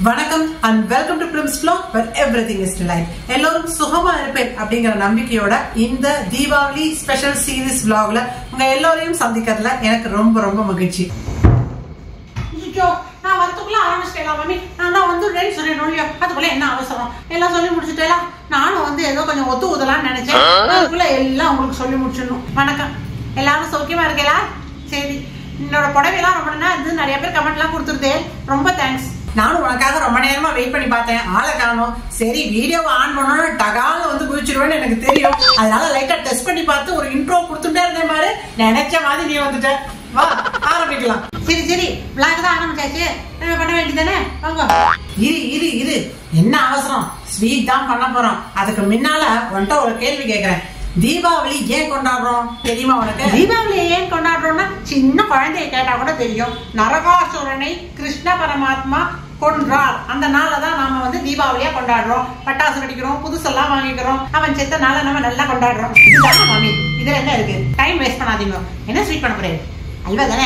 வணக்கம் and welcome to films vlog where everything is delight எல்லோரும் சுகமா இருப்பேன் அப்படிங்கிற நம்பிக்கையோட இந்த தீபாவளி ஸ்பெஷல் சீரிஸ் vlogல உங்க எல்லோரையும் சந்திக்கிறதுல எனக்கு ரொம்ப ரொம்ப மகிழ்ச்சி ஐயோ நான் வரத்துக்குள்ள ஆரம்பிச்சிட்டேன் மம்மி நான் தான் வந்துடுறேன்னு சொல்லிடணும் இல்லையோ அதுக்குள்ள என்ன அவசரம் எல்லாம் சொல்லி முடிச்சுட்டேலா நானும் வந்து ஏதோ கொஞ்சம் ஒத்து ஊதலாம்னு நினைச்சேன் அதுக்குள்ள எல்லாம் உங்களுக்கு சொல்லி முடிச்சிடணும் வணக்கம் எல்லாரும் சௌக்கியமா இருக்கீங்களா சரி என்னோட புடவைலாம் ரொம்ப நாள் இருந்து நிறைய பேர் கமெண்ட்லாம் கொடுத்துருதே ரொம்ப தேங்க்ஸ் நானும் உனக்காக ரொம்ப நேரமா வெயிட் பண்ணி பார்த்தேன் ஆளை காணோம் சரி வீடியோவை ஆன் பண்ணணும் டகால வந்து குதிச்சிருவேன்னு எனக்கு தெரியும் அதனால லைட்டா டெஸ்ட் பண்ணி பார்த்து ஒரு இன்ட்ரோ கொடுத்துட்டே இருந்தேன் பாரு நினைச்ச மாதிரி நீ வந்துட்ட வா ஆரம்பிக்கலாம் சரி சரி விளாக் தான் ஆரம்பிச்சாச்சு நம்ம பண்ண வேண்டியதானே வாங்க இரு இரு இரு என்ன அவசரம் ஸ்வீட் தான் பண்ண போறோம் அதுக்கு முன்னால உன்கிட்ட ஒரு கேள்வி கேக்குறேன் தீபாவளி ஏன் கொண்டாடுறோம் தெரியுமா உனக்கு தீபாவளியை ஏன் கொண்டாடுறோம்னா சின்ன குழந்தைய கேட்டா கூட தெரியும் நரகாசுரனை கிருஷ்ண பரமாத்மா கொன்றார் அந்த நாள்ல தான் நாம வந்து தீபாவளியா கொண்டாடுறோம் பட்டாசு வெடிக்கிறோம் புதுசெல்லாம் வாங்கிக்கிறோம் அவன் செத்த நாள நம்ம நல்லா கொண்டாடுறோம் இதுதானே மாமி இதுல என்ன இருக்கு டைம் வேஸ்ட் பண்ணாதீங்க என்ன ஸ்வீட் பண்ண போறேன் அல்வா தானே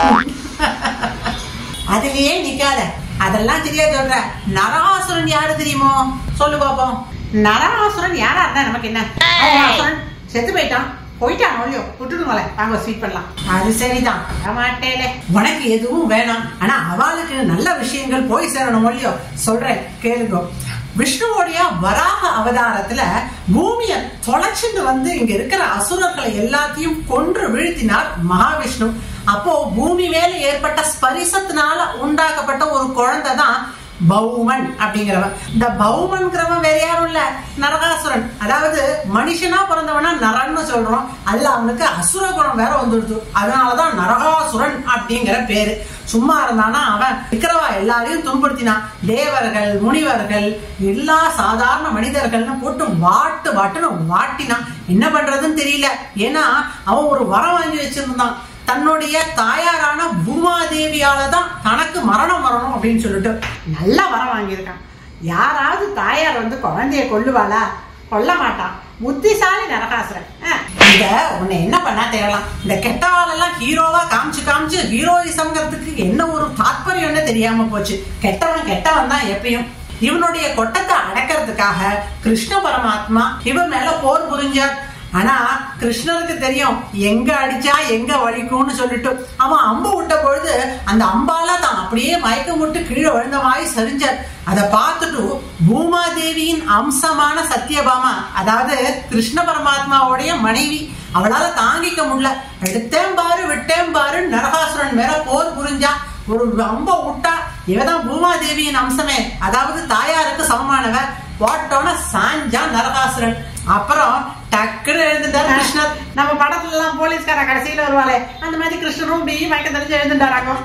அதுலயே நிக்காத அதெல்லாம் சரியா சொல்ற நரகாசுரன் யாரு தெரியுமோ சொல்லு பாப்போம் நரகாசுரன் யாரா இருந்தா நமக்கு என்ன நரகாசுரன் செத்து போயிட்டான் போயிட்டான் ஒழியோ விட்டுடுங்களேன் வாங்க ஸ்வீட் பண்ணலாம் அது சரிதான் மாட்டேலே உனக்கு எதுவும் வேணாம் ஆனா அவளுக்கு நல்ல விஷயங்கள் போய் சேரணும் இல்லையோ சொல்றேன் கேளுங்க விஷ்ணுவோடைய வராக அவதாரத்துல பூமிய தொலைச்சிட்டு வந்து இங்க இருக்கிற அசுரர்களை எல்லாத்தையும் கொன்று வீழ்த்தினார் மகாவிஷ்ணு அப்போ பூமி மேல ஏற்பட்ட ஸ்பரிசத்தினால உண்டாக்கப்பட்ட ஒரு குழந்தை தான் பௌமன் அப்படிங்கிறவன் இந்த பௌமன்கிறவன் வேற யாரும் இல்ல நரகாசுரன் அதாவது மனுஷனா பிறந்தவனா நரன்னு சொல்றோம் அதுல அவனுக்கு அசுர குணம் வேற வந்துடுது அதனாலதான் நரகாசுரன் அப்படிங்கிற பேரு சும்மா இருந்தானா அவன் விக்கிரவா எல்லாரையும் துன்புறுத்தினான் தேவர்கள் முனிவர்கள் எல்லா சாதாரண மனிதர்கள்னு போட்டு வாட்டு வாட்டுன்னு வாட்டினான் என்ன பண்றதுன்னு தெரியல ஏன்னா அவன் ஒரு வரம் வாங்கி வச்சிருந்தான் தன்னுடைய தாயாரான பூமாதேவியால தான் தனக்கு மரணம் வரணும் அப்படின்னு சொல்லிட்டு நல்லா வரம் வாங்கியிருக்கான் யாராவது தாயார் வந்து குழந்தைய கொல்லுவாளா கொல்ல மாட்டான் புத்திசாலி நரகாசுரன் ஆ. இத உன்னை என்ன பண்ணா தேவலாம் இந்த கெட்டவாளெல்லாம் ஹீரோவா காமிச்சு காமிச்சு ஹீரோயிசம்ங்கிறதுக்கு என்ன ஒரு தாத்பரியம்னு தெரியாம போச்சு கெட்டவன் கெட்டவன் தான் எப்பயும் இவனுடைய கொட்டத்தை அடக்கிறதுக்காக கிருஷ்ண பரமாத்மா இவன் மேல போர் புரிஞ்சார் ஆனா கிருஷ்ணருக்கு தெரியும் எங்க அடிச்சா எங்க வலிக்கும்னு சொல்லிட்டு அவன் அம்பு விட்ட பொழுது அந்த அம்பால தான் அப்படியே மயக்கம் விட்டு கீழே விழுந்த மாதிரி சரிஞ்சார் அதை பார்த்துட்டு பூமாதேவியின் அம்சமான சத்யபாமா அதாவது கிருஷ்ண பரமாத்மாவுடைய மனைவி அவளால தாங்கிக்க முடியல எடுத்தேன் பாரு விட்டேன் பாரு நரகாசுரன் மேல போர் புரிஞ்சா ஒரு அம்ப விட்டா இவதான் பூமாதேவியின் அம்சமே அதாவது தாயாருக்கு சமமானவ போட்டோன சாஞ்சா நரகாசுரன் அப்புறம் டக்குன்னு எழுந்துட்டார் கிருஷ்ணர் நம்ம படத்துல எல்லாம் போலீஸ்கார கடைசியில வருவாளே அந்த மாதிரி கிருஷ்ணரும் இப்படி மயக்கம் தெரிஞ்சு எழுந்துட்டாராங்க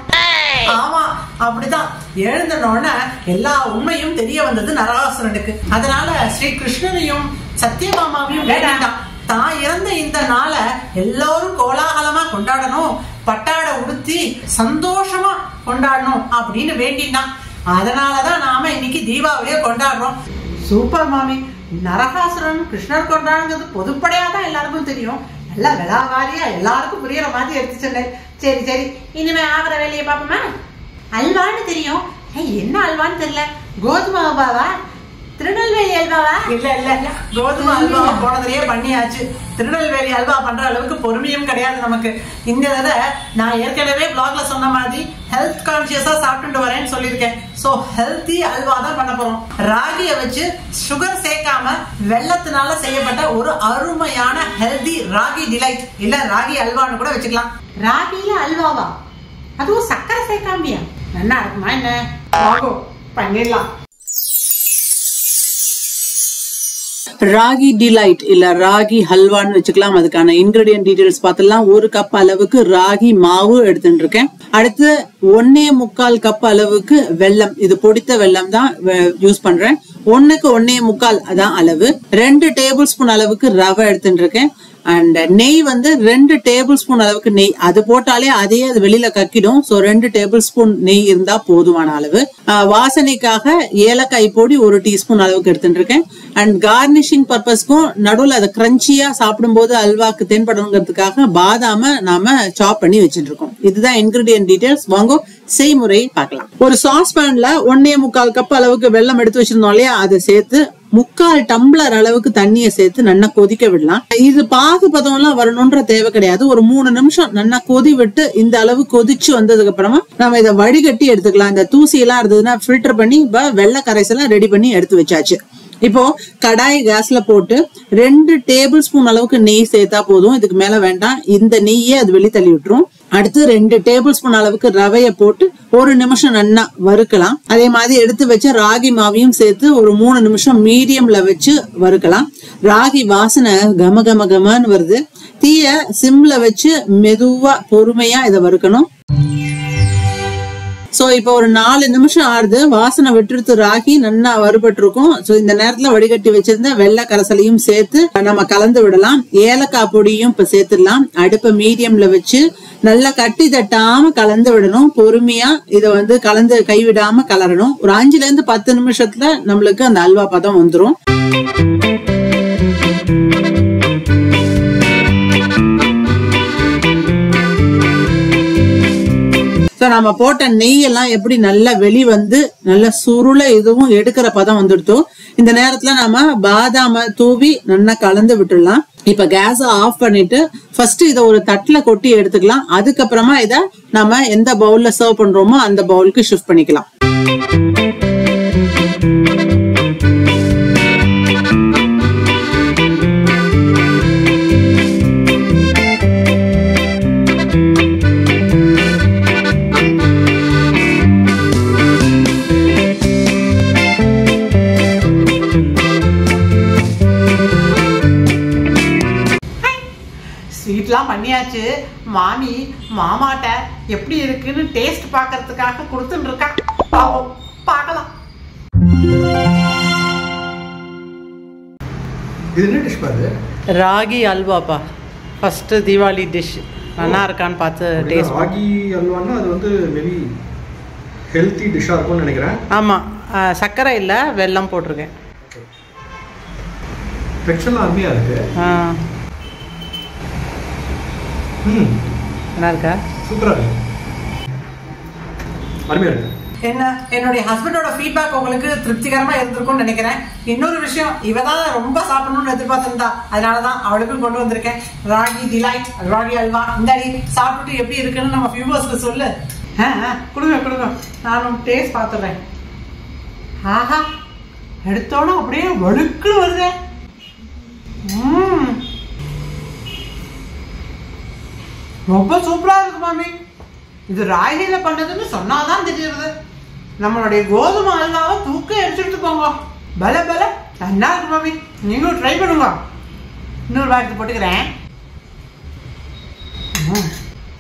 ஆமா அப்படிதான் எழுந்தனோடனே எல்லா உண்மையும் தெரிய வந்தது நரகாசுரனுக்கு அதனால ஸ்ரீ கிருஷ்ணனையும் சத்யபாமாவையும் வேண்டாம் தான் இறந்த இந்த நாளை எல்லாரும் கோலாகலமா கொண்டாடணும் பட்டாடை உடுத்தி சந்தோஷமா கொண்டாடணும் அப்படின்னு வேண்டினான் அதனாலதான் நாம இன்னைக்கு தீபாவளியை கொண்டாடுறோம் சூப்பர் மாமி நரகாசுரன் கிருஷ்ணர் கொண்டாடுங்கிறது பொதுப்படையா தான் எல்லாருக்கும் தெரியும் நல்லா விளாவாரியா எல்லாருக்கும் புரியற மாதிரி எடுத்து சொன்னேன் சரி சரி இனிமே ஆகிற வேலையை பாப்போமா அல்வான்னு தெரியும் ஏய், என்ன அல்வான்னு தெரியல கோதுமை அல்வாவா திருநெல்வேலி அல்வாவா இல்ல இல்ல இல்ல கோதுமை அல்வா போனதுலயே பண்ணியாச்சு திருநெல்வேலி அல்வா பண்ற அளவுக்கு பொறுமையும் கிடையாது நமக்கு இந்த தடவை நான் ஏற்கனவே பிளாக்ல சொன்ன மாதிரி ஹெல்த் கான்சியஸா சாப்பிட்டுட்டு வரேன்னு சொல்லியிருக்கேன் சோ ஹெல்த்தி அல்வா தான் பண்ண போறோம் ராகிய வச்சு சுகர் சேர்க்காம வெள்ளத்தினால செய்யப்பட்ட ஒரு அருமையான ஹெல்தி ராகி டிலைட் இல்ல ராகி அல்வான்னு கூட வச்சுக்கலாம் ராகில அல்வாவா அதுவும் சக்கரை சேர்க்காமியா நல்லா இருக்குமா என்ன ஆகும் பண்ணிடலாம் ராகி டிலைட் இல்ல ராகி ஹல்வான்னு வச்சுக்கலாம் அதுக்கான இன்கிரீடியன்ட் டீடைல்ஸ் பார்த்தலாம் ஒரு கப் அளவுக்கு ராகி மாவு எடுத்துட்டு இருக்கேன் அடுத்து ஒன்னே முக்கால் கப் அளவுக்கு வெல்லம் இது பொடித்த வெல்லம் தான் யூஸ் பண்றேன் ஒண்ணுக்கு ஒன்னே முக்கால் அதான் அளவு ரெண்டு டேபிள் ஸ்பூன் அளவுக்கு ரவை எடுத்துட்டு இருக்கேன் அண்ட் நெய் வந்து ரெண்டு டேபிள் ஸ்பூன் அளவுக்கு நெய் அது போட்டாலே அதே அது வெளியில கக்கிடும் சோ ரெண்டு டேபிள் ஸ்பூன் நெய் இருந்தா போதுமான அளவு ஆஹ் வாசனைக்காக ஏலக்காய் பொடி ஒரு டீஸ்பூன் அளவுக்கு எடுத்துட்டு இருக்கேன் அண்ட் கார்னிஷிங் பர்பஸ்க்கும் நடுவுல அதை கிரன்ச்சியா சாப்பிடும்போது அல்வாக்கு தென்படணுங்கிறதுக்காக பாதாம நாம சாப் பண்ணி வச்சுட்டு இருக்கோம் இதுதான் இன்கிரிடியன்ட் டீடைல்ஸ் வாங்க செய்முறை பார்க்கலாம் ஒரு சாஸ் பேன்ல ஒன்னே முக்கால் கப் அளவுக்கு வெல்லம் எடுத்து வச்சிருந்தோம் இல்லையா அதை சேர்த்து முக்கால் டம்ளர் அளவுக்கு தண்ணியை சேர்த்து நல்லா கொதிக்க விடலாம் இது பாகு பதம் எல்லாம் வரணும்ன்ற தேவை கிடையாது ஒரு மூணு நிமிஷம் நல்லா கொதி விட்டு இந்த அளவு கொதிச்சு வந்ததுக்கு அப்புறமா நம்ம இதை வடிகட்டி எடுத்துக்கலாம் இந்த தூசி எல்லாம் இருந்ததுன்னா ஃபில்டர் பண்ணி இப்ப வெள்ளை கரைசலாம் ரெடி பண்ணி எடுத்து வச்சாச்சு இப்போ கடாய் கேஸ்ல போட்டு ரெண்டு டேபிள் ஸ்பூன் அளவுக்கு நெய் சேர்த்தா போதும் இதுக்கு மேல வேண்டாம் இந்த நெய்யே அது வெளி தள்ளி விட்டுரும் அடுத்து ரெண்டு டேபிள் ஸ்பூன் அளவுக்கு ரவைய போட்டு ஒரு நிமிஷம் நல்லா வறுக்கலாம் அதே மாதிரி எடுத்து வச்ச ராகி மாவையும் சேர்த்து ஒரு மூணு நிமிஷம் மீடியம்ல வச்சு வறுக்கலாம் ராகி வாசனை கம கம கமன்னு வருது தீய சிம்ல வச்சு மெதுவா பொறுமையா இதை வறுக்கணும் சோ இப்போ ஒரு நாலு நிமிஷம் ஆறுது வாசனை விட்டுருத்து ராகி நல்லா வறுபட்டு இருக்கும் சோ இந்த நேரத்துல வடிகட்டி வச்சிருந்த வெள்ளை கரசலையும் சேர்த்து நம்ம கலந்து விடலாம் ஏலக்காய் பொடியும் இப்ப சேர்த்துடலாம் அடுப்பை மீடியம்ல வச்சு நல்லா கட்டி தட்டாம கலந்து விடணும் பொறுமையா இதை வந்து கலந்து கைவிடாம கலரணும் ஒரு அஞ்சுல இருந்து பத்து நிமிஷத்துல நம்மளுக்கு அந்த அல்வா பதம் வந்துரும் ஸோ நம்ம போட்ட நெய் எல்லாம் எப்படி நல்லா வெளி வந்து நல்லா சுருள இதுவும் எடுக்கிற பதம் வந்துடுத்தோ இந்த நேரத்துல நாம பாதாம தூவி நல்லா கலந்து விட்டுடலாம் இப்ப கேஸ ஆஃப் பண்ணிட்டு ஃபர்ஸ்ட் இதை ஒரு தட்டுல கொட்டி எடுத்துக்கலாம் அதுக்கப்புறமா இதை நம்ம எந்த பவுல்ல சர்வ் பண்றோமோ அந்த பவுலுக்கு ஷிஃப்ட் பண்ணிக்கலாம் ஸ்வீட்லாம் பண்ணியாச்சு மாமி மாமாட்ட எப்படி இருக்குன்னு டேஸ்ட் பார்க்கறதுக்காக கொடுத்துட்டு இருக்கா பாவம் பார்க்கலாம் இது என்ன டிஷ் பாரு ராகி அல்வாப்பா ஃபர்ஸ்ட் தீபாவளி டிஷ் நல்லா இருக்கான்னு பார்த்து டேஸ்ட் ராகி அல்வான்னா அது வந்து மேபி ஹெல்த்தி டிஷ்ஷாக இருக்கும்னு நினைக்கிறேன் ஆமாம் சர்க்கரை இல்லை வெல்லம் போட்டிருக்கேன் டெக்ஸ்டர்லாம் அருமையாக இருக்கு ஆ, ம் நல்லா இருக்கா சூப்பராக இருக்கு அருமையாக இருக்கு என்ன என்னுடைய ஹஸ்பண்டோட ஃபீட்பேக் உங்களுக்கு திருப்திகரமா இருந்திருக்கும்னு நினைக்கிறேன் இன்னொரு விஷயம் இவ தான் ரொம்ப சாப்பிடணும்னு எதிர்பார்த்திருந்தா அதனாலதான் அவளுக்கும் கொண்டு வந்திருக்கேன் ராகி டிலைட் ராகி அல்வா இந்தாடி சாப்பிட்டுட்டு எப்படி இருக்குன்னு நம்ம வியூவர்ஸ்க்கு சொல்லு ஆ, ஆ, கொடுங்க கொடுங்க நானும் டேஸ்ட் பார்த்துடுறேன் ஆஹா எடுத்தோட அப்படியே வழுக்குன்னு வருதே ம். ரொம்ப சூப்பரா இருக்கு மாமி இது ராகில பண்ணதுன்னு சொன்னாதான் தெரியுது நம்மளுடைய கோதுமை அல்வாவை தூக்க எடுத்துட்டு போங்க பல பல நல்லா இருக்கு மாமி நீங்களும் ட்ரை பண்ணுங்க இன்னொரு வாரத்துக்கு போட்டுக்கிறேன் ம்.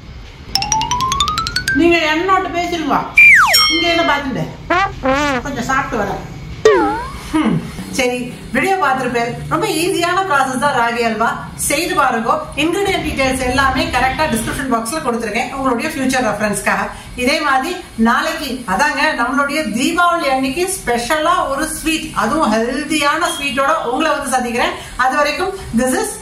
நீங்க என்னோட்ட பேசிருங்க இங்க என்ன பார்த்துட்டு கொஞ்சம் சாப்பிட்டு வரேன் ஹம், சரி வீடியோ பார்த்துருப்பேன் ரொம்ப ஈஸியான ப்ராசஸ் தான் ராகி அல்வா செய்து பாருங்க இன்கிரிடியன்ட் டீடைல்ஸ் எல்லாமே கரெக்டா டிஸ்கிரிப்ஷன் பாக்ஸ்ல கொடுத்துருக்கேன் உங்களுடைய ஃபியூச்சர் ரெஃபரன்ஸ்க்காக இதே மாதிரி நாளைக்கு அதாங்க நம்மளுடைய தீபாவளி அன்னைக்கு ஸ்பெஷலா ஒரு ஸ்வீட் அதுவும் ஹெல்தியான ஸ்வீட்டோட உங்களை வந்து சந்திக்கிறேன் அது வரைக்கும் this is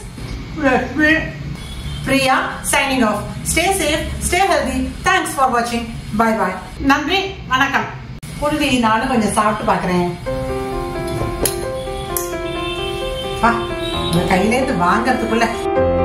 Priya signing off stay safe stay healthy thanks for வாட்சிங் பை பாய் நன்றி வணக்கம் புழுதி நானும் கொஞ்சம் சாப்பிட்டு பார்க்குறேன் கையிலேருந்து வாங்கறதுக்குள்ள